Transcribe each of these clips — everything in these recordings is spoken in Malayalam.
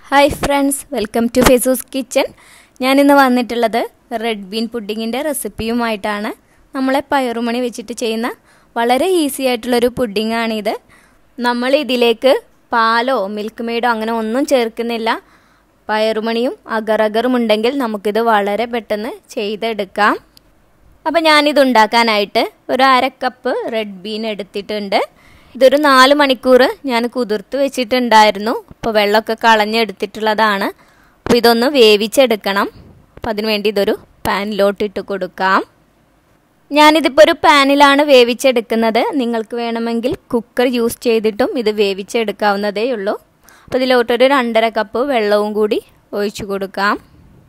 ഹായ് ഫ്രണ്ട്സ് വെൽക്കം ടു ഫേസൂസ് കിച്ചൻ ഞാനിന്ന് വന്നിട്ടുള്ളത് റെഡ് ബീൻ പുഡിങ്ങിൻ്റെ റെസിപ്പിയുമായിട്ടാണ് നമ്മളെ പയറുമണി വെച്ചിട്ട് ചെയ്യുന്ന വളരെ ഈസി ആയിട്ടുള്ളൊരു പുഡിങ്ങാണിത് നമ്മൾ ഇതിലേക്ക് പാലോ മിൽക്ക് മെയ്ഡോ അങ്ങനെ ഒന്നും ചേർക്കുന്നില്ല പയറുമണിയും അഗറഗറും ഉണ്ടെങ്കിൽ നമുക്കിത് വളരെ പെട്ടെന്ന് ചെയ്തെടുക്കാം അപ്പോൾ ഞാനിത് ഉണ്ടാക്കാനായിട്ട് ഒരു അര കപ്പ് റെഡ് ബീൻ എടുത്തിട്ടുണ്ട് ഇതൊരു നാല് മണിക്കൂർ ഞാൻ കുതിർത്ത് വെച്ചിട്ടുണ്ടായിരുന്നു അപ്പോൾ വെള്ളമൊക്കെ കളഞ്ഞെടുത്തിട്ടുള്ളതാണ് അപ്പോൾ ഇതൊന്ന് വേവിച്ചെടുക്കണം അപ്പോൾ അതിന് വേണ്ടി ഇതൊരു പാനിലോട്ട് ഇട്ട് കൊടുക്കാം ഞാനിതിപ്പോൾ ഒരു പാനിലാണ് വേവിച്ചെടുക്കുന്നത് നിങ്ങൾക്ക് വേണമെങ്കിൽ കുക്കർ യൂസ് ചെയ്തിട്ടും ഇത് വേവിച്ചെടുക്കാവുന്നതേ ഉള്ളൂ അപ്പോൾ ഇതിലോട്ടൊരു രണ്ടര കപ്പ് വെള്ളവും കൂടി ഒഴിച്ചു കൊടുക്കാം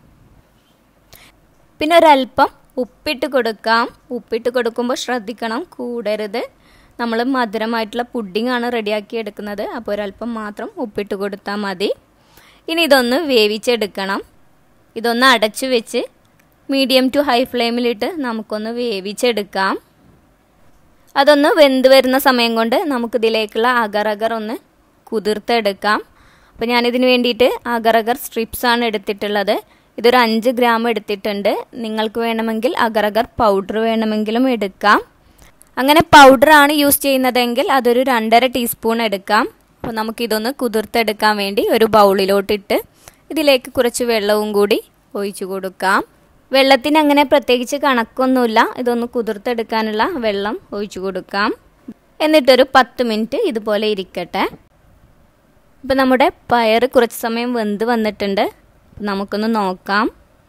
പിന്നെ ഒരല്പം ഉപ്പിട്ട് കൊടുക്കാം ഉപ്പിട്ട് കൊടുക്കുമ്പോൾ ശ്രദ്ധിക്കണം കൂടരുത് നമ്മൾ മധുരമായിട്ടുള്ള പുഡിംഗ് ആണ് റെഡിയാക്കി എടുക്കുന്നത് അപ്പോൾ ഒരല്പം മാത്രം ഉപ്പിട്ട് കൊടുത്താൽ മതി ഇനി ഇതൊന്ന് വേവിച്ചെടുക്കണം ഇതൊന്ന് അടച്ചു വെച്ച് മീഡിയം ടു ഹൈ ഫ്ലെയിമിലിട്ട് നമുക്കൊന്ന് വേവിച്ചെടുക്കാം അതൊന്ന് വെന്ത് വരുന്ന സമയം കൊണ്ട് നമുക്കിതിലേക്കുള്ള അഗറഗർ ഒന്ന് കുതിർത്തെടുക്കാം അപ്പോൾ ഞാനിതിന് വേണ്ടിയിട്ട് അഗറഗർ സ്ട്രിപ്സ് ആണ് എടുത്തിട്ടുള്ളത് ഇതൊരു അഞ്ച് ഗ്രാം എടുത്തിട്ടുണ്ട് നിങ്ങൾക്ക് വേണമെങ്കിൽ അഗറഗർ പൗഡർ വേണമെങ്കിലും എടുക്കാം അങ്ങനെ പൗഡറാണ് യൂസ് ചെയ്യുന്നതെങ്കിൽ അതൊരു രണ്ടര ടീസ്പൂൺ എടുക്കാം അപ്പോൾ നമുക്കിതൊന്ന് കുതിർത്തെടുക്കാൻ വേണ്ടി ഒരു ബൗളിലോട്ടിട്ട് ഇതിലേക്ക് കുറച്ച് വെള്ളവും കൂടി ഒഴിച്ചു കൊടുക്കാം വെള്ളത്തിന് അങ്ങനെ പ്രത്യേകിച്ച് കണക്കൊന്നുമില്ല ഇതൊന്ന് കുതിർത്തെടുക്കാനുള്ള വെള്ളം ഒഴിച്ചു കൊടുക്കാം എന്നിട്ടൊരു പത്ത് മിനിറ്റ് ഇതുപോലെ ഇരിക്കട്ടെ ഇപ്പം നമ്മുടെ പയർ കുറച്ച് സമയം വെന്ത് വന്നിട്ടുണ്ട് നമുക്കൊന്ന് നോക്കാം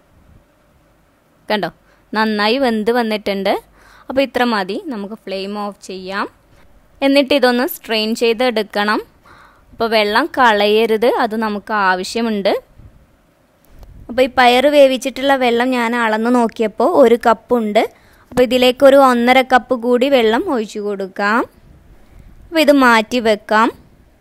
കണ്ടോ നന്നായി വെന്ത് വന്നിട്ടുണ്ട് അപ്പോൾ ഇത്ര മതി നമുക്ക് ഫ്ലെയിം ഓഫ് ചെയ്യാം എന്നിട്ട് ഇതൊന്ന് സ്ട്രെയിൻ ചെയ്തെടുക്കണം അപ്പോൾ വെള്ളം കളയരുത് അത് നമുക്ക് ആവശ്യമുണ്ട് അപ്പോൾ ഈ പയർ വേവിച്ചിട്ടുള്ള വെള്ളം ഞാൻ അളന്ന് നോക്കിയപ്പോൾ ഒരു കപ്പുണ്ട് അപ്പോൾ ഇതിലേക്ക് ഒരു ഒന്നര കപ്പ് കൂടി വെള്ളം ഒഴിച്ചു കൊടുക്കാം അപ്പോൾ ഇത് മാറ്റി വെക്കാം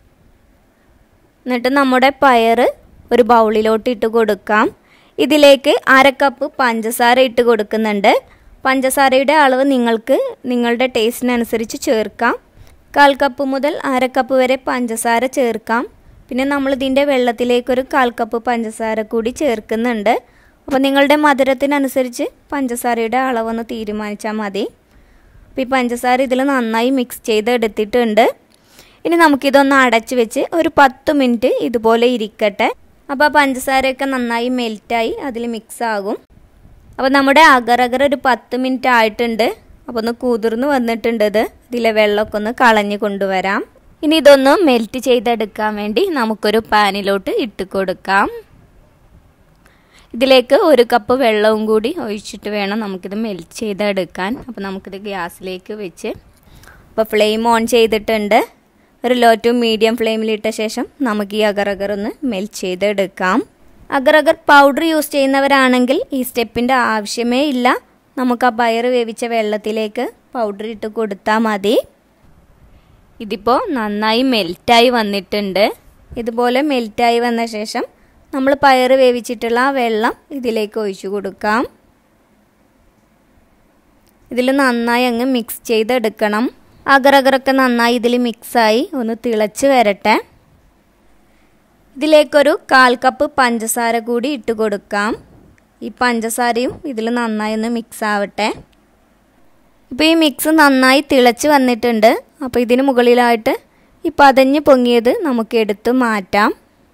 എന്നിട്ട് നമ്മുടെ പയർ ഒരു ബൗളിലോട്ട് ഇട്ട് കൊടുക്കാം ഇതിലേക്ക് അര കപ്പ് പഞ്ചസാര ഇട്ട് കൊടുക്കുന്നുണ്ട് പഞ്ചസാരയുടെ അളവ് നിങ്ങൾക്ക് നിങ്ങളുടെ ടേസ്റ്റിനനുസരിച്ച് ചേർക്കാം കാൽ കപ്പ് മുതൽ അര കപ്പ് വരെ പഞ്ചസാര ചേർക്കാം പിന്നെ നമ്മൾ ഇതിൻ്റെ വെള്ളത്തിലേക്കൊരു കാൽ കപ്പ് പഞ്ചസാര കൂടി ചേർക്കുന്നുണ്ട് അപ്പോൾ നിങ്ങളുടെ മധുരത്തിനനുസരിച്ച് പഞ്ചസാരയുടെ അളവൊന്ന് തീരുമാനിച്ചാൽ മതി അപ്പോൾ ഈ പഞ്ചസാര ഇതിൽ നന്നായി മിക്സ് ചെയ്തെടുത്തിട്ടുണ്ട് ഇനി നമുക്കിതൊന്ന് അടച്ച് വെച്ച് ഒരു പത്ത് മിനിറ്റ് ഇതുപോലെ ഇരിക്കട്ടെ അപ്പോൾ ആ പഞ്ചസാരയൊക്കെ നന്നായി മെൽറ്റായി അതിൽ മിക്സ് ആകും അപ്പോൾ നമ്മുടെ അഗറഗർ ഒരു പത്ത് മിനിറ്റ് ആയിട്ടുണ്ട് അപ്പോൾ ഒന്ന് കുതിർന്ന് വന്നിട്ടുണ്ട് ഇത് ഇതിലെ വെള്ളമൊക്കെ ഒന്ന് കളഞ്ഞ് കൊണ്ടുവരാം ഇനി ഇതൊന്ന് മെൽറ്റ് ചെയ്തെടുക്കാൻ വേണ്ടി നമുക്കൊരു പാനിലോട്ട് ഇട്ട് കൊടുക്കാം ഇതിലേക്ക് ഒരു കപ്പ് വെള്ളവും കൂടി ഒഴിച്ചിട്ട് വേണം നമുക്കിത് മെൽറ്റ് ചെയ്തെടുക്കാൻ അപ്പോൾ നമുക്കിത് ഗ്യാസിലേക്ക് വെച്ച് അപ്പോൾ ഫ്ലെയിം ഓൺ ചെയ്തിട്ടുണ്ട് ഒരു ലോ ടു മീഡിയം ഫ്ലെയിമിലിട്ട ശേഷം നമുക്ക് ഈ അഗറഗർ ഒന്ന് മെൽറ്റ് ചെയ്തെടുക്കാം അഗറഗർ പൗഡർ യൂസ് ചെയ്യുന്നവരാണെങ്കിൽ ഈ സ്റ്റെപ്പിൻ്റെ ആവശ്യമേ ഇല്ല നമുക്ക് ആ പയർ വേവിച്ച വെള്ളത്തിലേക്ക് പൗഡർ ഇട്ട് കൊടുത്താൽ മതി ഇതിപ്പോൾ നന്നായി മെൽറ്റായി വന്നിട്ടുണ്ട് ഇതുപോലെ മെൽറ്റായി വന്ന ശേഷം നമ്മൾ പയർ വേവിച്ചിട്ടുള്ള ആ വെള്ളം ഇതിലേക്ക് ഒഴിച്ചു കൊടുക്കാം ഇതിൽ നന്നായി അങ്ങ് മിക്സ് ചെയ്തെടുക്കണം അഗറഗറൊക്കെ നന്നായി ഇതിൽ മിക്സായി ഒന്ന് തിളച്ച് വരട്ടെ ഇതിലേക്കൊരു കാൽ കപ്പ് പഞ്ചസാര കൂടി ഇട്ട് കൊടുക്കാം ഈ പഞ്ചസാരയും ഇതിൽ നന്നായി ഒന്ന് മിക്സ് ആവട്ടെ ഇപ്പോൾ ഈ മിക്സ് നന്നായി തിളച്ച് വന്നിട്ടുണ്ട് അപ്പോൾ ഇതിന് മുകളിലായിട്ട് ഈ പതഞ്ഞ് പൊങ്ങിയത് നമുക്ക് എടുത്ത് മാറ്റാം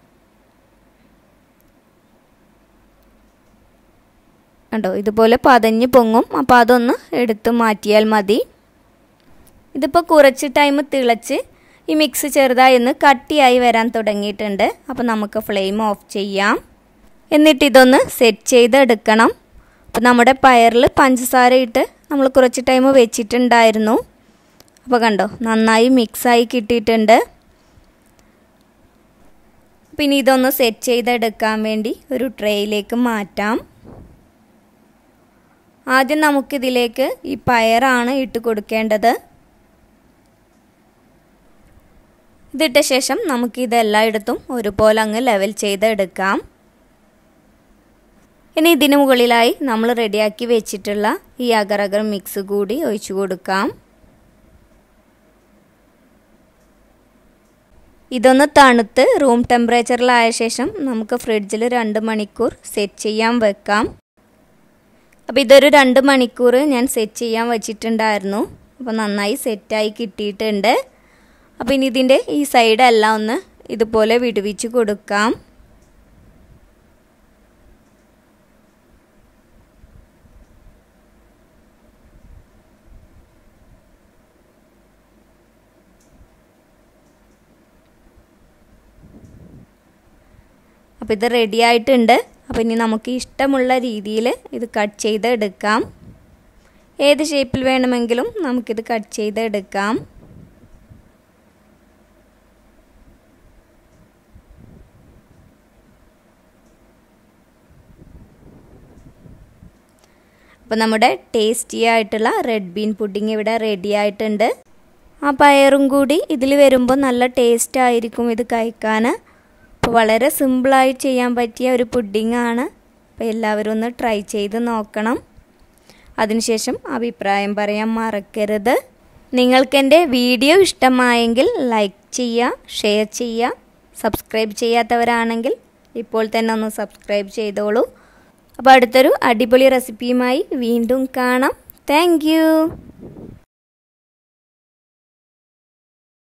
കണ്ടോ ഇതുപോലെ പതഞ്ഞ് പൊങ്ങും അപ്പോൾ അതൊന്ന് എടുത്ത് മാറ്റിയാൽ മതി ഇതിപ്പോൾ കുറച്ച് ടൈം തിളച്ച് ഈ മിക്സ് ചെറുതായി ഒന്ന് കട്ടിയായി വരാൻ തുടങ്ങിയിട്ടുണ്ട് അപ്പോൾ നമുക്ക് ഫ്ലെയിം ഓഫ് ചെയ്യാം എന്നിട്ട് ഇതൊന്ന് സെറ്റ് ചെയ്തെടുക്കണം അപ്പോൾ നമ്മുടെ പയറിൽ പഞ്ചസാര ഇട്ട് നമ്മൾ കുറച്ച് ടൈം വെച്ചിട്ടുണ്ടായിരുന്നു അപ്പോൾ കണ്ടോ നന്നായി മിക്സായി കിട്ടിയിട്ടുണ്ട് പിന്നെ ഇതൊന്ന് സെറ്റ് ചെയ്തെടുക്കാൻ വേണ്ടി ഒരു ട്രേയിലേക്ക് മാറ്റാം ആദ്യം നമുക്കിതിലേക്ക് ഈ പയറാണ് ഇട്ട് കൊടുക്കേണ്ടത് ഇതിട്ട ശേഷം നമുക്ക് ഇതെല്ലായിടത്തും ഒരുപോലെ അങ്ങ് ലെവൽ ചെയ്തെടുക്കാം ഇനി ഇതിന് മുകളിലായി നമ്മൾ റെഡിയാക്കി വെച്ചിട്ടുള്ള ഈ അഗറഗർ മിക്സ് കൂടി ഒഴിച്ചു കൊടുക്കാം ഇതൊന്ന് തണുത്ത് റൂം ടെമ്പറേച്ചറിലായ ശേഷം നമുക്ക് ഫ്രിഡ്ജിൽ രണ്ട് മണിക്കൂർ സെറ്റ് ചെയ്യാൻ വെക്കാം അപ്പോൾ ഇതൊരു രണ്ട് മണിക്കൂർ ഞാൻ സെറ്റ് ചെയ്യാൻ വെച്ചിട്ടുണ്ടായിരുന്നു അപ്പോൾ നന്നായി സെറ്റായി കിട്ടിയിട്ടുണ്ട് അപ്പോൾ ഇനി ഇതിൻ്റെ ഈ സൈഡെല്ലാം ഒന്ന് ഇതുപോലെ വിടുവിച്ച് കൊടുക്കാം അപ്പോൾ ഇത് റെഡി ആയിട്ടുണ്ട് അപ്പോൾ ഇനി നമുക്ക് ഇഷ്ടമുള്ള രീതിയിൽ ഇത് കട്ട് ചെയ്ത് എടുക്കാം ഏത് ഷേപ്പിൽ വേണമെങ്കിലും നമുക്കിത് കട്ട് ചെയ്ത് എടുക്കാം അപ്പോൾ നമ്മുടെ ടേസ്റ്റി ആയിട്ടുള്ള റെഡ് ബീൻ പുഡിംഗ് ഇവിടെ റെഡി ആയിട്ടുണ്ട് ആ പയറും കൂടി ഇതിൽ വരുമ്പോൾ നല്ല ടേസ്റ്റ് ആയിരിക്കും ഇത് കഴിക്കാൻ അപ്പോൾ വളരെ സിമ്പിളായി ചെയ്യാൻ പറ്റിയ ഒരു പുഡിങ്ങാണ് അപ്പോൾ എല്ലാവരും ഒന്ന് ട്രൈ ചെയ്ത് നോക്കണം അതിനുശേഷം അഭിപ്രായം പറയാൻ മറക്കരുത് നിങ്ങൾക്കെൻ്റെ വീഡിയോ ഇഷ്ടമായെങ്കിൽ ലൈക്ക് ചെയ്യുക ഷെയർ ചെയ്യുക സബ്സ്ക്രൈബ് ചെയ്യാത്തവരാണെങ്കിൽ ഇപ്പോൾ തന്നെ ഒന്ന് സബ്സ്ക്രൈബ് ചെയ്തോളൂ അപ്പോൾ അടുത്തൊരു അടിപൊളി റെസിപ്പിയുമായി വീണ്ടും കാണാം താങ്ക്